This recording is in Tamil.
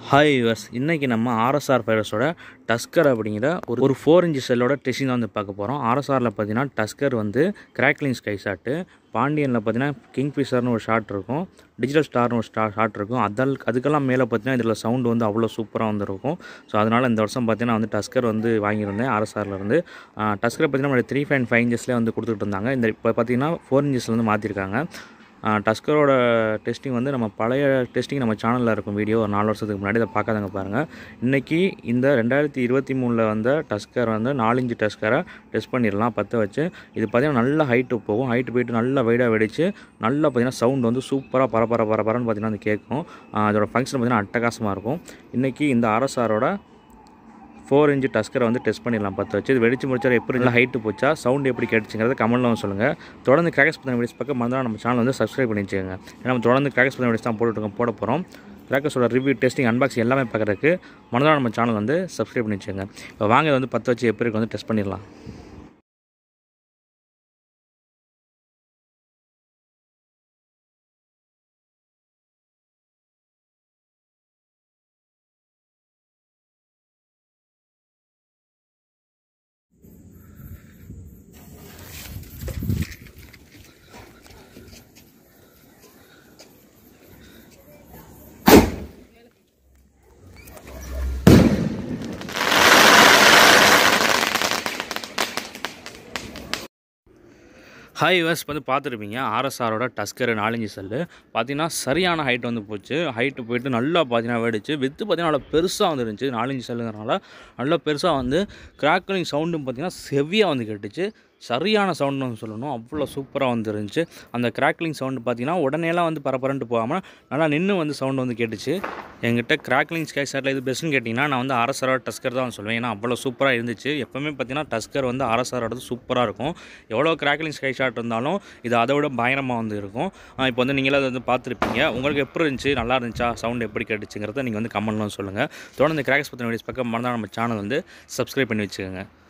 ஹாய் யூஎஸ் இன்றைக்கி நம்ம ஆர்எஸ்ஆர் ஃபைரஸோட டஸ்கர் அப்படிங்கிற ஒரு ஒரு ஃபோர் இன்ச் செல்லோட டெஸ்டிங் தான் வந்து பார்க்க போகிறோம் ஆர்எஸ்ஆரில் பார்த்தீங்கன்னா டஸ்கர் வந்து கிராக்லிங் ஸ்கை ஷாட்டு பாண்டியனில் பார்த்தீங்கன்னா கிங்ஃபிஷர்னு ஒரு ஷாட் இருக்கும் டிஜிட்டல் ஸ்டார்னு ஒரு ஸ்டா ஷாட் இருக்கும் அதல் அதுக்கெல்லாம் மேலே பார்த்தீங்கன்னா இதில் சவுண்டு வந்து அவ்வளோ சூப்பராக வந்துருக்கும் ஸோ அதனால் இந்த வருஷம் பார்த்தீங்கன்னா வந்து டஸ்கர் வந்து வாங்கியிருந்தேன் ஆர்எஸ்ஆர்லேருந்து டஸ்கரை பார்த்தீங்கன்னா த்ரீ பாயிண்ட் ஃபைவ் இன்ச்சஸ்லேயே வந்து கொடுத்துட்டு இருந்தாங்க இந்த இப்போ பார்த்தீங்கன்னா ஃபோர் இன்ச்சஸில் வந்து மாற்றிருக்காங்க டஸ்கரோட டெஸ்டிங் வந்து நம்ம பழைய டெஸ்டிங் நம்ம சேனலில் இருக்கும் வீடியோ ஒரு நாலு வருஷத்துக்கு முன்னாடி அதை பார்க்காதவங்க பாருங்கள் இன்றைக்கி இந்த ரெண்டாயிரத்தி இருபத்தி மூணில் வந்த டஸ்கர் வந்து நாலஞ்சு டஸ்கரை டெஸ்ட் பண்ணிடலாம் பற்ற வச்சு இது பார்த்திங்கன்னா நல்ல ஹைட்டு போகும் ஹைட்டு போயிட்டு நல்லா வைடாக வெடிச்சு நல்லா பார்த்திங்கன்னா சவுண்ட் வந்து சூப்பராக பரபர பரபரன்னு பார்த்திங்கன்னா வந்து கேட்கும் அதோட ஃபங்க்ஷன் பார்த்திங்கன்னா அட்டகாசமாக இருக்கும் இன்றைக்கி இந்த ஆர்எஸ்ஆரோட ஃபோர் இன்ச்சு டஸ்கரை வந்து டெஸ்ட் பண்ணிடலாம் பற்ற வச்சு இது வெடிச்சு முடிச்சா எப்படி நல்லா ஹைட்டு போச்சா சவுண்ட் எப்படி கேட்டுச்சுங்கிறத கமெண்ட்டில் வந்து சொல்லுங்கள் தொடர்ந்து கிராக்கஸ் பற்றின வீடியோஸ் பக்கம் மறந்தால் நம்ம சேனல் வந்து சப்ஸ்கிரைப் பண்ணி வச்சுக்கோங்க ஏன்னா நம்ம தொடர்ந்து கிராக்கஸ் பற்றின வீடியோஸ் தான் போட்டுருக்கோம் போட போகிறோம் கிராக்கஸோட ரிவ்யூ டெஸ்டிங் அன்பாக்சிங் எல்லாமே பார்க்குறதுக்கு மறந்தால் நம்ம சேனல் வந்து சப்ஸ்கிரைப் பண்ணி வச்சுக்கோங்க இப்போ வாங்க இதை வந்து பற்ற வச்சு எப்படி இருக்கு வந்து டெஸ்ட் பண்ணிடலாம் ஹாய் யூஎஸ் வந்து பார்த்துருப்பீங்க ஆர்எஸ்ஆரோட டஸ்கர் நாலஞ்சு செல்லு பார்த்தீங்கன்னா சரியான ஹைட் வந்து போச்சு ஹைட்டு போயிட்டு நல்லா பார்த்தீங்கன்னா வெடிச்சு வித்து பார்த்தீங்கன்னா நல்லா பெருசாக வந்துருந்துச்சு நாலஞ்சு செல்லுங்கிறனால நல்லா பெருசாக வந்து கிராக்கலிங் சவுண்டும் பார்த்தீங்கன்னா செவியாக வந்து கேட்டுச்சு சரியான சவுண்டுன்னு சொல்லணும் அவ்வளோ சூப்பராக வந்துருந்துச்சு அந்த கிராக்லிங் சவுண்டு பார்த்தீங்கன்னா உடனேலாம் வந்து பரபரன்ட்டு போகாமல் நல்லா நின்று வந்து சவுண்டு வந்து கேட்டுச்சு எங்கிட்ட கிராக்லிங் ஸ்கை ஷாட்டில் இது பெஸ்ட்டுன்னு கேட்டிங்கன்னா நான் வந்து ஆர்எஸ்ஆரோட டஸ்கர் தான் சொல்லுவேன் ஏன்னா அவ்வளோ சூப்பராக இருந்துச்சு எப்போவுமே பார்த்தீங்கன்னா டஸ்கர் வந்து ஆர்எஸ்ஆரோடது சூப்பராக இருக்கும் எவ்வளோ கிராக்லிங் ஸ்கை ஷாட் இருந்தாலும் இது அதை விட பயங்கரமாக வந்து இருக்கும் இப்போ வந்து நீங்களே அதை வந்து பார்த்துருப்பீங்க உங்களுக்கு எப்படி இருந்துச்சு நல்லா இருந்துச்சா சவுண்ட் எப்படி கேட்டுச்சுங்கிறத நீங்கள் வந்து கமெண்ட்லாம் சொல்லுங்கள் தொடர்ந்து கிராக்ஸ் பற்றின வீடியோஸ் பக்கம் மறந்தால் நம்ம சேனல் வந்து சப்ஸ்கிரைப் பண்ணி வச்சுக்கோங்க